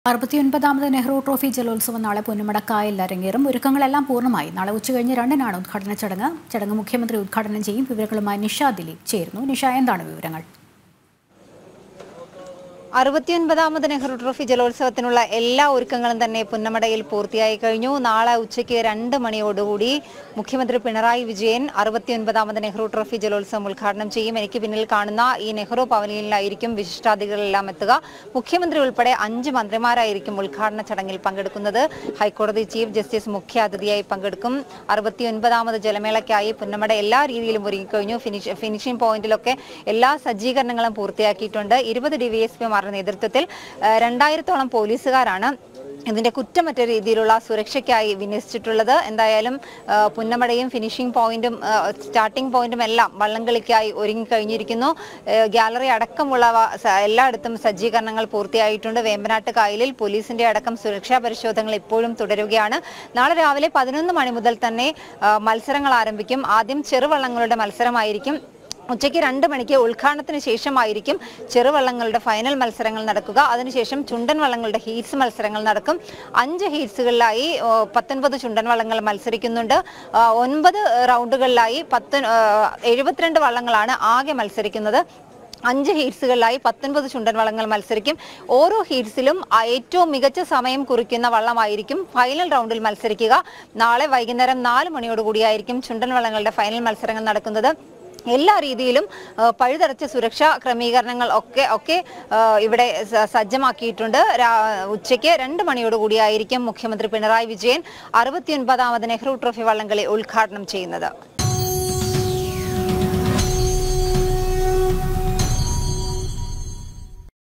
അറുപത്തിയൊൻപതാമത് Nehru trophy ജലോത്സവം നാളെ പൊന്നുമടക്കായൽ അരങ്ങേറും ഒരുക്കങ്ങളെല്ലാം പൂർണ്ണമായി നാളെ ഉച്ചകഴിഞ്ഞ് രണ്ടിനാണ് ഉദ്ഘാടന ചടങ്ങ് ചടങ്ങ് മുഖ്യമന്ത്രി ഉദ്ഘാടനം ചെയ്യും വിവരങ്ങളുമായി നിഷ ദിലീപ് ചേരുന്നു നിഷ എന്താണ് വിവരങ്ങൾ അറുപത്തിയൊൻപതാമത് നെഹ്റു ട്രോഫി ജലോത്സവത്തിനുള്ള എല്ലാ ഒരുക്കങ്ങളും തന്നെ പുന്നമടയിൽ പൂർത്തിയായി കഴിഞ്ഞു നാളെ ഉച്ചയ്ക്ക് രണ്ട് മണിയോടുകൂടി മുഖ്യമന്ത്രി പിണറായി വിജയൻ അറുപത്തിയൊൻപതാമത് നെഹ്റു ട്രോഫി ജലോത്സവം ഉദ്ഘാടനം ചെയ്യും എനിക്ക് പിന്നിൽ കാണുന്ന ഈ നെഹ്റു പവലിയനിലായിരിക്കും വിശിഷ്ടാതിഥികളെല്ലാം എത്തുക മുഖ്യമന്ത്രി ഉൾപ്പെടെ അഞ്ച് മന്ത്രിമാരായിരിക്കും ഉദ്ഘാടന ചടങ്ങിൽ പങ്കെടുക്കുന്നത് ഹൈക്കോടതി ചീഫ് ജസ്റ്റിസ് മുഖ്യ അതിഥിയായി പങ്കെടുക്കും അറുപത്തിയൊൻപതാമത് ജലമേളയ്ക്കായി പുന്നമട എല്ലാ രീതിയിലും ഒരുങ്ങിക്കഴിഞ്ഞു ഫിനിഷ് ഫിനിഷിംഗ് പോയിന്റിലൊക്കെ എല്ലാ സജ്ജീകരണങ്ങളും പൂർത്തിയാക്കിയിട്ടുണ്ട് ഇരുപത് ഡി വി എസ് പിമാരുടെ നേതൃത്വത്തിൽ ആ, രണ്ടായിരത്തോളം പോലീസുകാരാണ് ഇതിന്റെ കുറ്റമറ്റ രീതിയിലുള്ള സുരക്ഷയ്ക്കായി വിന്യസിച്ചിട്ടുള്ളത് എന്തായാലും ആ, പുന്നമടയും ഫിനിഷിംഗ് പോയിന്റും ആ, സ്റ്റാർട്ടിംഗ് പോയിന്റും എല്ലാം വള്ളംകളിക്കായി ഒരുങ്ങിക്കഴിഞ്ഞിരിക്കുന്നു ആ, ഗാലറി അടക്കമുള്ളവ സ- എല്ലായിടത്തും സജ്ജീകരണങ്ങൾ പൂർത്തിയായിട്ടുണ്ട് വേമ്പനാട്ട് കായലിൽ പോലീസിന്റെ അടക്കം സുരക്ഷാ പരിശോധനകൾ ഇപ്പോഴും തുടരുകയാണ് നാളെ രാവിലെ പതിനൊന്ന് മണി മുതൽ തന്നെ ആ, മത്സരങ്ങൾ ആരംഭിക്കും ആദ്യം ചെറുവള്ളങ്ങളുടെ മത്സരമായിരിക്കും ഉച്ചയ്ക്ക് രണ്ട് മണിക്ക് ഉദ്ഘാടനത്തിന് ശേഷമായിരിക്കും ചെറുവള്ളങ്ങളുടെ ഫൈനൽ മത്സരങ്ങൾ നടക്കുക അതിനുശേഷം ചുണ്ടൻ വള്ളങ്ങളുടെ ഹീറ്റ്സ് മത്സരങ്ങൾ നടക്കും അഞ്ച് ഹീറ്റ്സുകളിലായി ഓ, പത്തൊൻപത് ചുണ്ടൻ വള്ളങ്ങൾ മത്സരിക്കുന്നുണ്ട് ആ, ഒൻപത് റൗണ്ടുകളിലായി പത്ത് ആ, എഴുപത്തിരണ്ട് വള്ളങ്ങളാണ് ആകെ മത്സരിക്കുന്നത് അഞ്ച് ഹീറ്റ്സുകളിലായി പത്തൊൻപത് ചുണ്ടൻ വള്ളങ്ങൾ മത്സരിക്കും ഓരോ ഹീറ്റ്സിലും ആ ഏറ്റവും മികച്ച സമയം കുറിക്കുന്ന വള്ളമായിരിക്കും ഫൈനൽ റൗണ്ടിൽ മത്സരിക്കുക നാളെ വൈകുന്നേരം നാല് മണിയോടുകൂടിയായിരിക്കും ചുണ്ടൻ വള്ളങ്ങളുടെ ഫൈനൽ മത്സരങ്ങൾ നടക്കുന്നത് എല്ലാ രീതിയിലും ആ, പഴുതടച്ച സുരക്ഷാ ക്രമീകരണങ്ങൾ ഒക്കെ ഒക്കെ ആ, ഇവിടെ സ- സജ്ജമാക്കിയിട്ടുണ്ട് രാ- ഉച്ചയ്ക്ക് രണ്ട് മണിയോടുകൂടിയായിരിക്കും മുഖ്യമന്ത്രി പിണറായി വിജയൻ അറുപത്തിയൊൻപതാമത് നെഹ്റു ട്രോഫി വള്ളംകളി ഉദ്ഘാടനം ചെയ്യുന്നത്